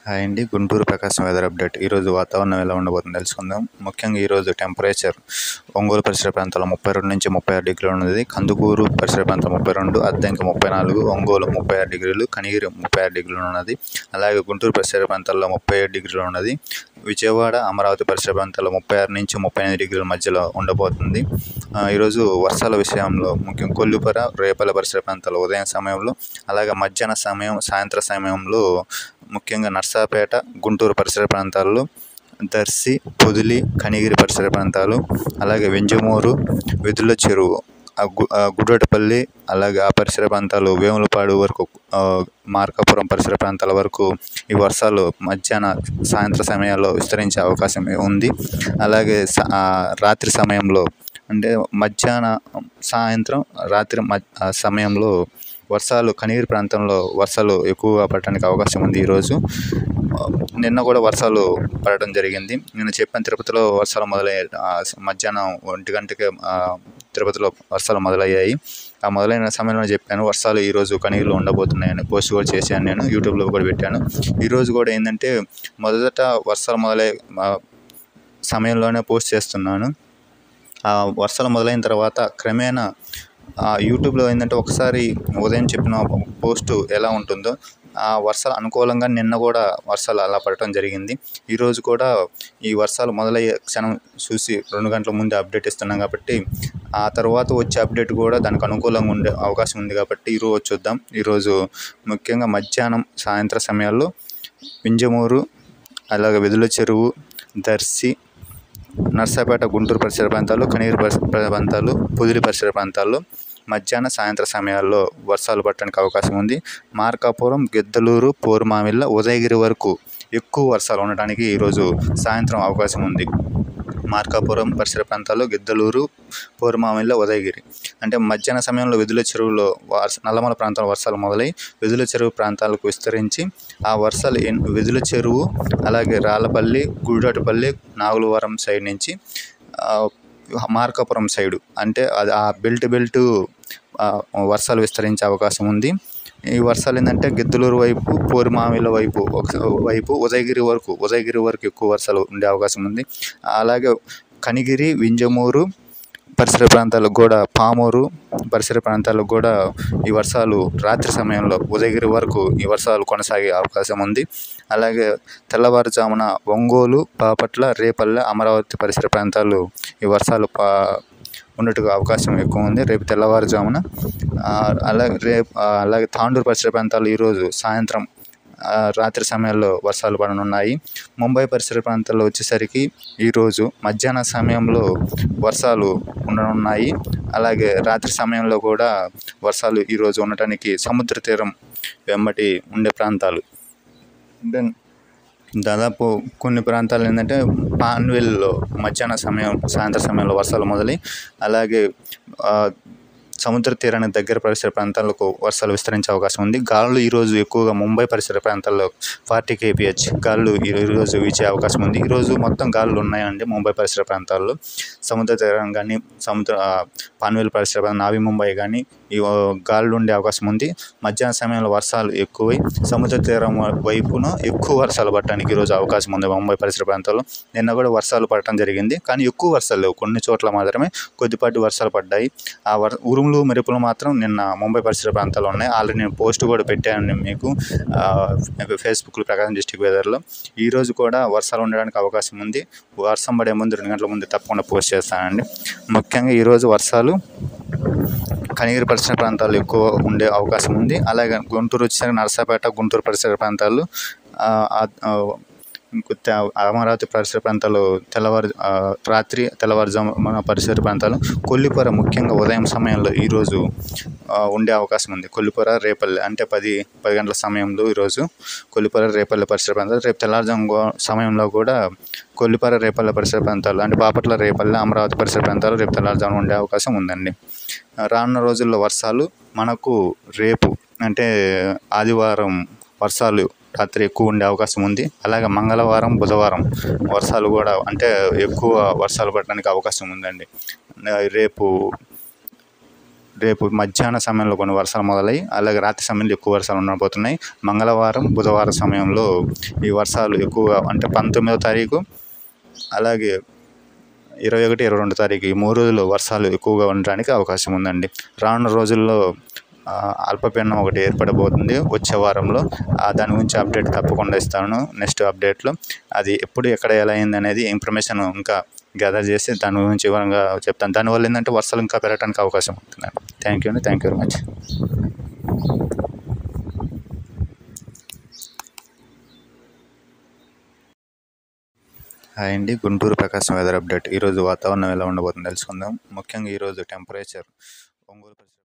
hi అండి గుంటూరు ప్రకాశం weather update ఈరోజు వాతావరణం ఎలా ఉండబోతుందో తెలుసుకుందాం ముఖ్యంగా ఈరోజు టెంపరేచర్ ఒంగోలు పరిసర ప్రాంతాల్లో ముప్పై రెండు నుంచి ముప్పై ఆరు డిగ్రీలు ఉన్నది కందుకూరు పరిసర ప్రాంతం ముప్పై రెండు అద్దెంకి ముప్పై నాలుగు ఒంగోలు ముప్పై ఆరు డిగ్రీలు కనిగిరి ముప్పై ఆరు డిగ్రీలు ఉన్నది అలాగే గుంటూరు పరిసర ప్రాంతాల్లో ముప్పై ఏడు డిగ్రీలు ఉన్నది విజయవాడ అమరావతి పరిసర ప్రాంతాల్లో ముప్పై ఆరు నుంచి ముప్పై ఎనిమిది డిగ్రీల మధ్యలో ఉండబోతుంది ఆ, ఈరోజు వర్షాల విషయంలో ముఖ్యం కొల్లుపర రేపల పరిసర ప్రాంతాల్లో ఉదయం సమయంలో అలాగే మధ్యాహ్న సమయం సాయంత్రం సమయంలో ముఖ్యంగా నర్సాపేట గుంటూరు పరిసర ప్రాంతాల్లో దర్శి పొదిలి కనిగిరి పరిసర ప్రాంతాలు అలాగే వెంజమూరు వెదుల చెరువు ఆ గు ఆ గుడ్డటిపల్లి అలాగే ఆ పరిసర ప్రాంతాలు వేములపాడు వరకు ఆ, మార్కాపురం పరిసర ప్రాంతాల వరకు ఈ వర్షాలు మధ్యాహ్న సాయంత్రం సమయాల్లో విస్తరించే అవకాశం ఉంది అలాగే స- ఆ, రాత్రి సమయంలో అంటే మధ్యాహ్న సాయంత్రం రాత్రి మ ఆ సమయంలో వర్షాలు కనిగిరి ప్రాంతంలో వర్షాలు ఎక్కువగా పడటానికి అవకాశం ఉంది ఈరోజు ఆ, నిన్న కూడా వర్షాలు పడటం జరిగింది నేను చెప్పాను తిరుపతిలో వర్షాలు మొదలయ్యాయి ఆ, మధ్యాహ్నం ఒంటి గంటకి ఆ, తిరుపతిలో వర్షాలు మొదలయ్యాయి ఆ మొదలైన సమయంలో చెప్పాను వర్షాలు ఈరోజు కనిగిరిలో ఉండబోతున్నాయని పోస్ట్ కూడా చేశాను నేను యూట్యూబ్లో కూడా పెట్టాను ఈరోజు కూడా ఏంటంటే మొదట వర్షాలు మొదలై ఆ, సమయంలోనే పోస్ట్ చేస్తున్నాను ఆ వర్షాలు మొదలైన తర్వాత క్రమేణా ఆ యూట్యూబ్లో ఏంటంటే ఒకసారి ఉదయం చెప్పిన పోస్టు ఎలా ఉంటుందో ఆ వర్షాలు అనుకూలంగా నిన్న కూడా వర్షాలు అలా పడటం జరిగింది ఈరోజు కూడా ఈ వర్షాలు మొదలయ్యే క్షణం చూసి రెండు గంటల ముందే అప్డేట్ ఇస్తున్నాం కాబట్టి ఆ తర్వాత వచ్చే అప్డేట్ కూడా దానికి అనుకూలంగా ఉండే అవకాశం ఉంది కాబట్టి ఈరోజు చూద్దాం ఈరోజు ముఖ్యంగా మధ్యాహ్నం సాయంత్రం సమయాల్లో వింజమూరు అలాగే వెదుల చెరువు దర్శి నర్సాపేట గుంటూరు పరిసర ప్రాంతాలు కనిగిరి పరిసర ప్రాంతాలు పొదిలి పరిసర ప్రాంతాల్లో మధ్యాహ్న సాయంత్ర సమయాల్లో వర్షాలు పడటానికి అవకాశం ఉంది మార్కాపురం గిద్దలూరు పోరుమామిళ్ళ ఉదయగిరి వరకు ఎక్కువ వర్షాలు ఉండటానికి ఈరోజు సాయంత్రం అవకాశం ఉంది మార్కాపురం పరిసర ప్రాంతాల్లో గిద్దలూరు పోరుమామిళ్ళ ఉదయగిరి అంటే మధ్యాహ్న సమయంలో వెదుల చెరువులో వర్ష నల్లమల ప్రాంతంలో వర్షాలు మొదలై వెదుల చెరువు ప్రాంతాలకు విస్తరించి ఆ వర్షాలు ఎన్- వెదుల చెరువు అలాగే రాళ్ళపల్లి గుడిపల్లి నాగులవరం సైడ్ నుంచి ఆ, మార్కాపురం సైడు అంటే అది ఆ బెల్ట్ బెల్ట్ ఆ, వర్షాలు విస్తరించే అవకాశం ఉంది ఈ వర్షాలు ఏంటంటే గిద్దలూరు వైపు పోరుమామిల వైపు ఒక వైపు ఉదయగిరి వరకు ఉదయగిరి వరకు ఎక్కువ వర్షాలు ఉండే అవకాశం ఉంది అలాగే కనిగిరి వింజమూరు పరిసర ప్రాంతాలకు కూడా పామూరు పరిసర ప్రాంతాలకు కూడా ఈ వర్షాలు రాత్రి సమయంలో ఉదయగిరి వరకు ఈ వర్షాలు కొనసాగే అవకాశం ఉంది అలాగే తెల్లవారుజామున ఒంగోలు బాపట్ల రేపల్లె అమరావతి పరిసర ప్రాంతాలు ఈ వర్షాలు పా ఉన్నట్టుగా అవకాశం ఎక్కువ ఉంది రేపు తెల్లవారుజామున ఆ, అలాగే రేపు ఆ, అలాగే తాండూరు పరిసర ప్రాంతాలు ఈరోజు సాయంత్రం ఆ, రాత్రి సమయాల్లో వర్షాలు పడనున్నాయి ముంబై పరిసర ప్రాంతాల్లో వచ్చేసరికి ఈరోజు మధ్యాహ్న సమయంలో వర్షాలు ఉండనున్నాయి అలాగే రాత్రి సమయంలో కూడా వర్షాలు ఈరోజు ఉండటానికి సముద్ర తీరం వెంబటి ఉండే ప్రాంతాలు దెన్ దాదాపు కొన్ని ప్రాంతాలు ఏంటంటే పాన్వెల్లో మధ్యాహ్న సమయం సాయంత్రం సమయంలో వర్షాలు మొదలై అలాగే ఆ, సముద్ర తీరానికి దగ్గర పరిసర ప్రాంతాలకు వర్షాలు విస్తరించే అవకాశం ఉంది గాలులు ఈరోజు ఎక్కువగా ముంబై పరిసర ప్రాంతాల్లో ఫార్టీ కేపీహెచ్ గాలులు ఈ రోజు వీచే అవకాశం ఉంది ఈరోజు మొత్తం గాలులు ఉన్నాయండి ముంబై పరిసర ప్రాంతాల్లో సముద్ర తీరం కానీ సముద్ర ఆ, పాన్వేల్ పరిసర ప్రాంతం నావి ముంబై కానీ ఈ ఆ, గాలులు ఉండే అవకాశం ఉంది మధ్యాహ్న సమయంలో వర్షాలు ఎక్కువై సముద్ర తీరం వైపున ఎక్కువ వర్షాలు పడటానికి ఈరోజు అవకాశం ఉంది ముంబై పరిసర ప్రాంతాల్లో నిన్న కూడా వర్షాలు పడటం జరిగింది కానీ ఎక్కువ వర్షాలు లేవు కొన్ని చోట్ల మాత్రమే కొద్దిపాటి వర్షాలు పడ్డాయి ఆ వర్ ఉరుములు మెరుపులు మాత్రం నిన్న ముంబై పరిసర ప్రాంతాల్లో ఉన్నాయి ఆల్రెడీ నేను పోస్ట్ కూడా పెట్టాను మీకు ఆ, ఫేస్బుక్లో ప్రకాశం డిస్టిక్ వెదర్లో ఈరోజు కూడా వర్షాలు ఉండడానికి అవకాశం ఉంది వర్షం పడే ముందు రెండు గంటల ముందు తప్పకుండా పోస్ట్ చేస్తానండి ముఖ్యంగా ఈరోజు వర్షాలు కనిగిరి పరిసర ప్రాంతాలు ఎక్కువ ఉండే అవకాశం ఉంది అలాగే గుంటూరు వచ్చేసరికి నరసాపేట గుంటూరు పరిసర ప్రాంతాలు ఆ, ఆ- ఆ, ఇంకో తే- అమరావతి పరిసర ప్రాంతాలు తెల్లవారు ఆ, రాత్రి తెల్లవారుజామున పరిసర ప్రాంతాలు కొల్లిపర ముఖ్యంగా ఉదయం సమయంలో ఈరోజు ఆ, ఉండే అవకాశం ఉంది కొల్లిపర రేపల్లె అంటే పది పది గంటల సమయంలో ఈరోజు కొల్లిపర రేపల్లె పరిసర ప్రాంతాలు రేపు తెల్లవారుజాము గో- సమయంలో కూడా కొల్లిపర రేపల్లె పరిసర ప్రాంతాలు అంటే బాపట్ల రేపల్లె అమరావతి పరిసర ప్రాంతాలు రేపు తెల్లవారుజామున ఉండే అవకాశం ఉందండి రానున్న రోజుల్లో వర్షాలు మనకు రేపు అంటే ఆదివారం వర్షాలు రాత్రి ఎక్కువ ఉండే అవకాశం ఉంది అలాగే మంగళవారం బుధవారం వర్షాలు కూడా అంటే ఎక్కువ వర్షాలు పడడానికి అవకాశం ఉందండి రేపు రేపు మధ్యాహ్న సమయంలో కొన్ని వర్షాలు మొదలై అలాగే రాత్రి సమయంలో ఎక్కువ వర్షాలు ఉండబోతున్నాయి మంగళవారం బుధవారం సమయంలో ఈ వర్షాలు ఎక్కువగా అంటే పంతొమ్మిదో తారీఖు అలాగే ఇరవై ఒకటి ఇరవై రెండు తారీఖు ఈ మూడు రోజులు వర్షాలు ఎక్కువగా ఉండడానికి అవకాశం ఉందండి రానున్న రోజుల్లో ఆ, అల్పపీడనం ఒకటి ఏర్పడబోతుంది వచ్చే వారంలో ఆ, దాని గురించి అప్డేట్ తప్పకుండా ఇస్తాను నెక్స్ట్ అప్డేట్లో అది ఎప్పుడు ఎక్కడ ఎలా అయింది అనేది ఇన్ఫర్మేషన్ ఇంకా గ్యాదర్ చేసి దాని గురించి వివరంగా చెప్తాను దానివల్ల ఏంటంటే వర్షాలు ఇంకా పెరగడానికి అవకాశం ఉంటుందండి థ్యాంక్ యూ అండి thank you very much hi అండి గుంటూరు ప్రకాశం వెదర్ అప్డేట్ ఈరోజు వాతావరణం ఎలా ఉండబోతుందో తెలుసుకుందాం ముఖ్యంగా ఈరోజు టెంపరేచర్ ఒంగోలు పరిసర